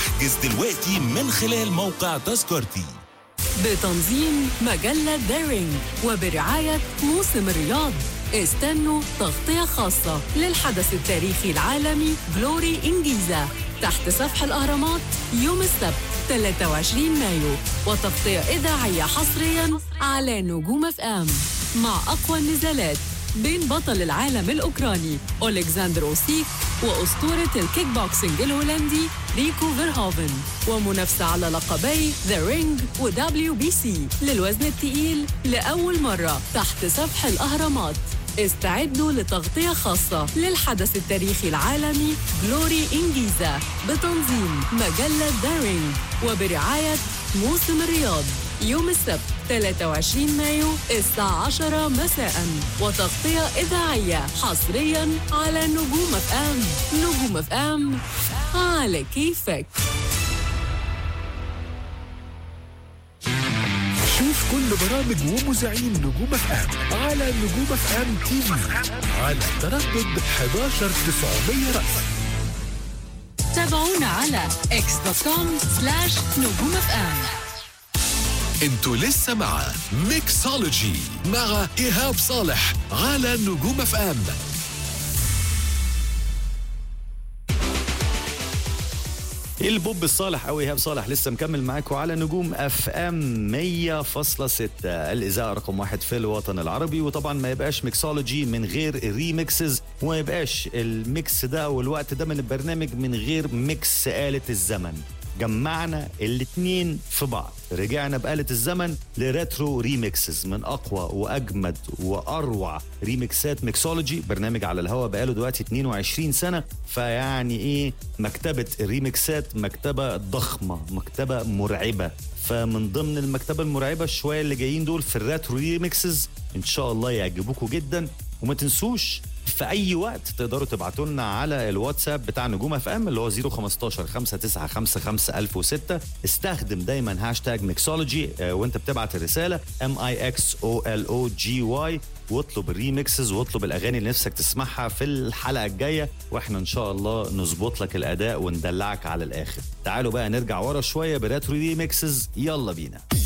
احجز دلوقتي من خلال موقع تذكرتي بتنظيم مجلة دارينج وبرعاية موسم الرياض استنوا تغطية خاصة للحدث التاريخي العالمي جلوري إنجيزا تحت سفح الأهرامات يوم السبت 23 مايو وتغطية إذاعية حصريا على نجوم اف ام مع أقوى النزالات بين بطل العالم الأوكراني أولكسندر أوسيك وأسطورة الكيك بوكسينج الهولندي ريكو فيرهوفن ومنافسة على لقبي ذا رينج ودبليو بي سي للوزن الثقيل لأول مرة تحت سفح الأهرامات استعدوا لتغطية خاصة للحدث التاريخي العالمي جلوري إنجيزا بتنظيم مجلة دارينج وبرعاية موسم الرياض يوم السبت 23 مايو الساعة 10 مساء وتغطية إذاعية حصريا على نجوم اف ام نجوم اف ام على كيفك شوف كل برامج ومذيعين نجوم اف ام على نجوم اف ام تي في على تردد 11900 رأس تابعونا على اكس دوت كوم سلاش نجوم اف ام انتوا لسه مع ميكسولوجي مع ايهاب صالح على نجوم اف ام البوب الصالح او ايهاب صالح لسه مكمل معاكم على نجوم اف ام 100.6 الاذاعه رقم واحد في الوطن العربي وطبعا ما يبقاش ميكسولوجي من غير الريمكسز وما يبقاش الميكس ده والوقت ده من البرنامج من غير ميكس آلة الزمن جمعنا الاتنين في بعض رجعنا بآلة الزمن لريترو ريميكسز من أقوى وأجمد وأروع ريميكسات ميكسولوجي برنامج على الهوا بقاله دلوقتي 22 سنة فيعني إيه مكتبة الريميكسات مكتبة ضخمة مكتبة مرعبة فمن ضمن المكتبة المرعبة شوية اللي جايين دول في الريترو ريميكسز إن شاء الله يعجبوكم جدا وما تنسوش في اي وقت تقدروا تبعتوا لنا على الواتساب بتاع نجوم اف ام اللي هو 015 5955 1006 استخدم دايما هاشتاج ميكسولوجي آه، وانت بتبعت الرساله ام اي اكس او ال او جي واي واطلب الريميكسز واطلب الاغاني اللي نفسك تسمعها في الحلقه الجايه واحنا ان شاء الله نظبط لك الاداء وندلعك على الاخر تعالوا بقى نرجع ورا شويه براترو ريميكسز يلا بينا